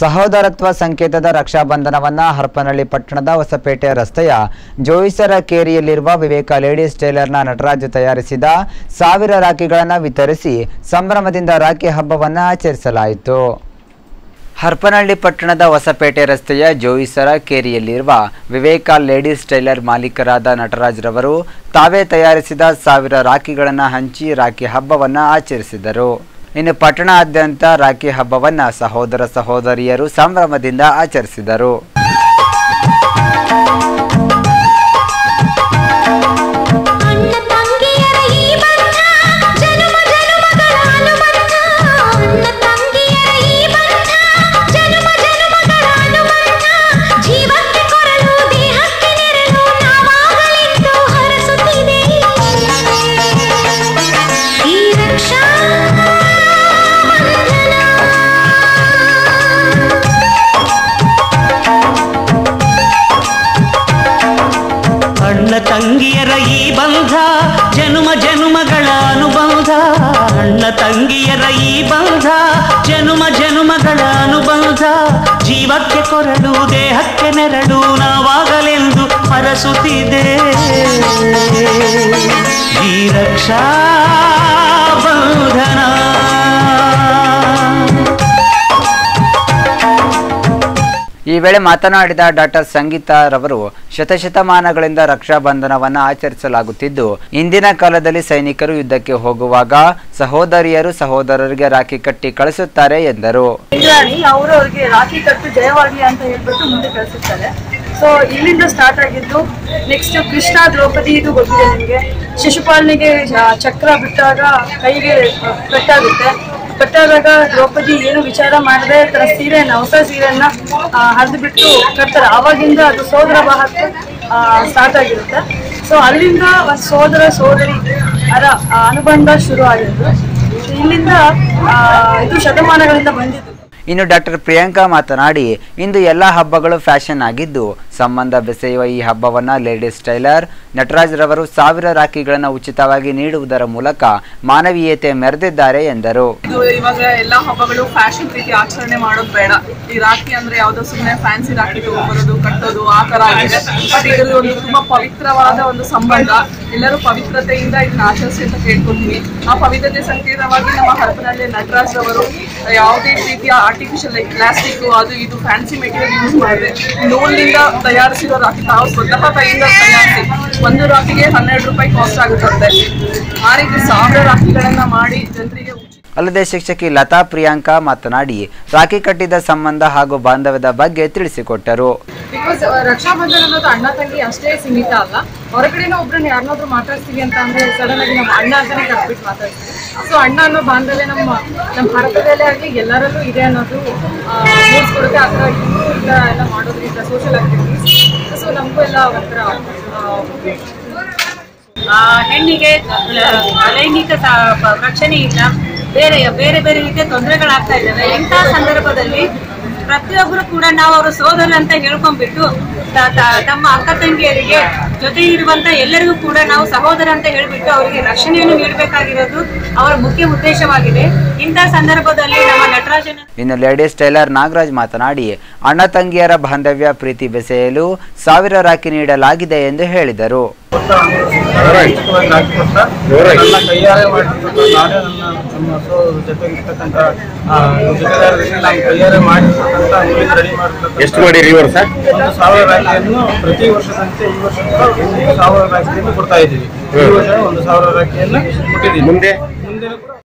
ಸಹೋದರತ್ವ ಸಂಕೇತದ ರಕ್ಷಾಬಂಧನವನ್ನ ಹರಪನಹಳ್ಳಿ ಪಟ್ಟಣದ ಹೊಸಪೇಟೆ ರಸ್ತೆಯ ಜೋಯಿಸರ ಕೇರಿಯಲ್ಲಿರುವ ವಿವೇಕ ಲೇಡೀಸ್ ಟೇಲರ್ನ ನಟರಾಜು ತಯಾರಿಸಿದ ಸಾವಿರ ರಾಖಿಗಳನ್ನು ವಿತರಿಸಿ ಸಂಭ್ರಮದಿಂದ ರಾಖಿ ಹಬ್ಬವನ್ನು ಆಚರಿಸಲಾಯಿತು ಹರಪನಹಳ್ಳಿ ಪಟ್ಟಣದ ಹೊಸಪೇಟೆ ರಸ್ತೆಯ ಜೋಯಿಸರ ಕೇರಿಯಲ್ಲಿರುವ ವಿವೇಕ ಲೇಡೀಸ್ ಟೈಲರ್ ಮಾಲೀಕರಾದ ನಟರಾಜ್ರವರು ತಾವೇ ತಯಾರಿಸಿದ ಸಾವಿರ ರಾಖಿಗಳನ್ನು ಹಂಚಿ ರಾಖಿ ಹಬ್ಬವನ್ನು ಆಚರಿಸಿದರು ಇನ್ನು ಪಟ್ಟಣಾದ್ಯಂತ ರಾಖಿ ಹಬ್ಬವನ್ನು ಸಹೋದರ ಸಹೋದರಿಯರು ಸಂಭ್ರಮದಿಂದ ಆಚರಿಸಿದರು ಅಣ್ಣ ತಂಗಿಯರ ಈ ಬಂಧ ಜನುಮ ಜನುಮಗಳ ಅನುಬಂಧ ಅಣ್ಣ ತಂಗಿಯರ ಈ ಬಂಧ ಜನುಮ ಜನುಮಗಳ ಅನುಬಂಧ ಜೀವಕ್ಕೆ ಕೊರಳು ದೇಹಕ್ಕೆ ನೆರಳು ನಾವಾಗಲೆಂದು ಹರಸುತ್ತಿದೆ ಈ ರಕ್ಷಾ ಅಣ್ಣ ತಂಗಿಯರ ಈ ಬಂಧ ಜನುಮ ಜನುಮಗಳ ಅನುಬಂಧ ಅಣ್ಣ ತಂಗಿಯರ ಈ ಬಂಧ ಜನುಮ ಜನುಮಗಳ ಅನುಬಂಧ ಜೀವಕ್ಕೆ ಕೊರಡು ದೇಹಕ್ಕೆ ನೆರಳು ನಾವಾಗಲೆಂದು ಹರಸುತ್ತಿದೆ ಈ ರಕ್ಷಾ ಬಂಧನ ಈ ವೇಳೆ ಮಾತನಾಡಿದ ಡಾಕ್ಟರ್ ಸಂಗೀತಾ ರವರು ಶತಶತಮಾನಗಳಿಂದ ರಕ್ಷಾಬಂಧನವನ್ನು ಆಚರಿಸಲಾಗುತ್ತಿದ್ದು ಇಂದಿನ ಕಾಲದಲ್ಲಿ ಸೈನಿಕರು ಯುದ್ಧಕ್ಕೆ ಹೋಗುವಾಗ ಸಹೋದರಿಯರು ಸಹೋದರರಿಗೆ ರಾಖಿ ಕಟ್ಟಿ ಕಳಿಸುತ್ತಾರೆ ಎಂದರು ಇಂದ್ರಾಣಿ ಅವರು ಅವ್ರಿಗೆ ರಾಖಿ ಕಟ್ಟು ಜಯವಾಗ್ಲಿ ಅಂತ ಹೇಳ್ಬಿಟ್ಟು ಮುಂದೆ ಕಳಿಸುತ್ತಾರೆ ಸೊ ಇಲ್ಲಿಂದ ಸ್ಟಾರ್ಟ್ ಆಗಿದ್ದು ನೆಕ್ಸ್ಟ್ ಕೃಷ್ಣ ದ್ರೌಪದಿ ಇದು ಗೊತ್ತಿದೆ ನಿಮಗೆ ಶಿಶುಪಾಲನಿಗೆ ಆ, ಚಕ್ರ ಬಿಟ್ಟಾಗ ಕೈಗೆ ಕಟ್ಟಾಗುತ್ತೆ ಕಟ್ಟಾದಾಗ ದ್ರೌಪದಿ ಏನು ವಿಚಾರ ಮಾಡದೆ ತನ್ನ ಸೀರೆಯನ್ನ ಹೊಸ ಸೀರೆಯನ್ನ ಹರಿದು ಬಿಟ್ಟು ಕಟ್ತಾರೆ ಆವಾಗಿಂದ ಅದು ಸೋದರ ಭಾಗಕ್ಕೆ ಸ್ಟಾರ್ಟ್ ಆಗಿರುತ್ತೆ ಸೊ ಅಲ್ಲಿಂದ ಒಂದ್ ಸೋದರ ಸೋದರಿ ಅರ ಆ, ಅನುಬಂಧ ಶುರು ಆಗಿದ್ದು ಇಲ್ಲಿಂದ ಆ, ಇದು ಶತಮಾನಗಳಿಂದ ಬಂದಿದ್ದು ಇನ್ನು ಡಾಕ್ಟರ್ ಪ್ರಿಯಾಂಕಾ ಮಾತನಾಡಿ ಇಂದು ಎಲ್ಲ ಹಬ್ಬಗಳು ಫ್ಯಾಷನ್ ಆಗಿದ್ದು ಸಂಬಂಧ ಬೆಸೆಯುವ ಈ ಹಬ್ಬವನ್ನ ಲೇಡೀಸ್ ಟೈಲರ್ ನಟರಾಜ್ ರವರು ಸಾವಿರ ರಾಖಿಗಳನ್ನು ಉಚಿತವಾಗಿ ನೀಡುವುದರ ಮೂಲಕ ಮಾನವೀಯತೆ ಮೆರೆದಿದ್ದಾರೆ ಎಂದರು ಇದು ಇವಾಗ ಎಲ್ಲಾ ಹಬ್ಬಗಳು ಫ್ಯಾಷನ್ ರೀತಿ ಆಚರಣೆ ಮಾಡೋದು ಬೇಡ ಈ ರಾಖಿ ಅಂದ್ರೆ ಯಾವ್ದೋ ಸುಮ್ಮನೆ ಫ್ಯಾನ್ಸಿ ರಾಖಿ ತಗೊಂಡ್ಬರೋದು ಕಟ್ಟೋದು ಆ ತರ ಆಗಿದೆ ಬಟ್ ಇದರಲ್ಲಿ ಒಂದು ತುಂಬಾ ಪವಿತ್ರವಾದ ಒಂದು ಸಂಬಂಧ ಎಲ್ಲರೂ ಪವಿತ್ರತೆಯಿಂದ ಇದನ್ನ ಆಚರಿಸಿ ಅಂತ ಕೇಳ್ಕೊತೀವಿ ಆ ಪವಿತ್ರತೆ ಸಂಕೇತವಾಗಿ ನಮ್ಮ ಹರಪನಹಳ್ಳಿ ನಟರಾಜ್ ಅವರು ಯಾವುದೇ ರೀತಿಯ ಆರ್ಟಿಫಿಷಿಯಲ್ ಲೈಕ್ ಪ್ಲಾಸ್ಟಿಕ್ ಅದು ಇದು ಫ್ಯಾನ್ಸಿ ಮೆಟೀರಿಯಲ್ ಯೂಸ್ ಮಾಡಿದೆ ನೂಲಿನಿಂದ ತಯಾರಿಸಿರೋ ರಾಖಿ ತಾವು ಸ್ವತಃ ಕೈಯಿಂದ ತಯಾರಿಸಿ ಒಂದು ರಾಖಿಗೆ ಹನ್ನೆರಡು ರೂಪಾಯಿ ಕಾಸ್ಟ್ ಆಗುತ್ತದೆ ಆ ರೀತಿ ಸಾವಿರ ರಾಖಿಗಳನ್ನ ಮಾಡಿ ಜನರಿಗೆ ಉಚಿತ ಅಲ್ಲದೆ ಶಿಕ್ಷಕಿ ಲತಾ ಪ್ರಿಯಾಂಕಾ ಮಾತನಾಡಿ ರಾಖಿ ಕಟ್ಟಿದ ಸಂಬಂಧ ಹಾಗೂ ಬಾಂಧವ್ಯದ ಬಗ್ಗೆ ತಿಳಿಸಿಕೊಟ್ಟರು ಬಿಕಾಸ್ ರಕ್ಷಾಬಂಧನ ಅನ್ನೋದು ಅಣ್ಣ ತಂಗಿ ಅಷ್ಟೇ ಸೀಮಿತ ಅಲ್ಲ ಹೊರಗಡೆನೋ ಒಬ್ರನ್ನ ಯಾರನ್ನಾದ್ರೂ ಮಾತಾಡ್ತೀವಿ ಅಂತ ಅಂದ್ರೆ ಸಡನ್ ಆಗಿ ನಮ್ಮ ಅಣ್ಣ ಅಂತಾನೆ ಕರ್ಬಿಟ್ಟು ಮಾತಾಡ್ತೀವಿ ಸೊ ಅಣ್ಣ ಅನ್ನೋ ಬಾಂಧವ್ಯ ನಮ್ಮ ನಮ್ಮ ಭಾರತದಲ್ಲೇ ಆಗಲಿ ಎಲ್ಲರಲ್ಲೂ ಇದೆ ಅನ್ನೋದು ಆ, ಮೂಡ್ಸ್ಕೊಡುತ್ತೆ ಆ ಥರ ಇನ್ನೂ ಈ ಥರ ಎಲ್ಲ ಮಾಡೋದ್ರಿಂದ ಸೋಷಿಯಲ್ ಆಕ್ಟಿವಿಟೀಸ್ ಸೊ ನಮಗೂ ಎಲ್ಲ ಒಂಥರ ಆ, ಹೆಣ್ಣಿಗೆ ಲ- ಲೈಂಗಿಕ ಸ- ಪ- ರಕ್ಷಣೆ ಇಲ್ಲ ಬೇರೆ ಬೇರೆ ಬೇರೆ ರೀತಿಯ ತೊಂದರೆಗಳಾಗ್ತಾ ಇದ್ದಾವೆ ಇಂತಹ ಸಂದರ್ಭದಲ್ಲಿ ಪ್ರತಿಯೊಬ್ಬರು ಕೂಡ ನಾವು ಅವರು ಸೋದರ ಅಂತ ಹೇಳ್ಕೊಂಡ್ಬಿಟ್ಟು ತ- ತ- ತಮ್ಮ ಅಕ್ಕ ತಂಗಿಯರಿಗೆ ಜೊತೆ ಇರುವಂತ ಎಲ್ಲರಿಗೂ ಕೂಡ ನಾವು ಸಹೋದರ ಅಂತ ಹೇಳ್ಬಿಟ್ಟು ಅವರಿಗೆ ರಕ್ಷಣೆಯನ್ನು ನೀಡಬೇಕಾಗಿರೋದು ಅವರ ಮುಖ್ಯ ಉದ್ದೇಶವಾಗಿದೆ ಇಂತಹ ಸಂದರ್ಭದಲ್ಲಿ ನಮ್ಮ ನಟರಾಜನ ಇನ್ನು ಲೇಡೀಸ್ ಟೈಲರ್ ನಾಗರಾಜ್ ಮಾತನಾಡಿ ಅಣ್ಣ ತಂಗಿಯರ ಬಾಂಧವ್ಯ ಪ್ರೀತಿ ಬೆಸೆಯಲು ಸಾವಿರ ರಾಖಿ ನೀಡಲಾಗಿದೆ ಎಂದು ಹೇಳಿದರು ಚಿಕ್ಕವಾಗಿ ರಾಖಿ ಕೊಟ್ಟ ನನ್ನ ಕೈಯಾರೆ ಮಾಡಿರ್ತಕ್ಕಂಥ ನಾನೇ ನನ್ನ ನಮ್ಮ ಸೊ ಜೊತೆಗಿರ್ತಕ್ಕಂಥ ಆ, ಜೊತೆಗಾರರಿಗೆ ನಾನು ಕೈಯಾರೆ ಮಾಡಿರ್ತಕ್ಕಂಥ ನೂಲಿನ ರೆಡಿ ಮಾಡಿರ್ತಕ್ಕಂಥ ಎಷ್ಟು ಮಾಡಿರಿ ಈ ವರ್ಷ ಒಂದು ಸಾವಿರ ರಾಖಿಯನ್ನು ಪ್ರತಿ ವರ್ಷದಂತೆ ಈ ವರ್ಷ ಕೂಡ ಒಂದು ಸಾವಿರ ರಾಖಿಯನ್ನು ಕೊಡ್ತಾ ಇದ್ದೀವಿ ಈ ವರ್ಷ ಒಂದು ಸಾವಿರ ರಾಖಿಯನ್ನು ಕೊಟ್ಟಿದ್ದೀವಿ ಮುಂದೆ ಮುಂದೆ ಕೂಡ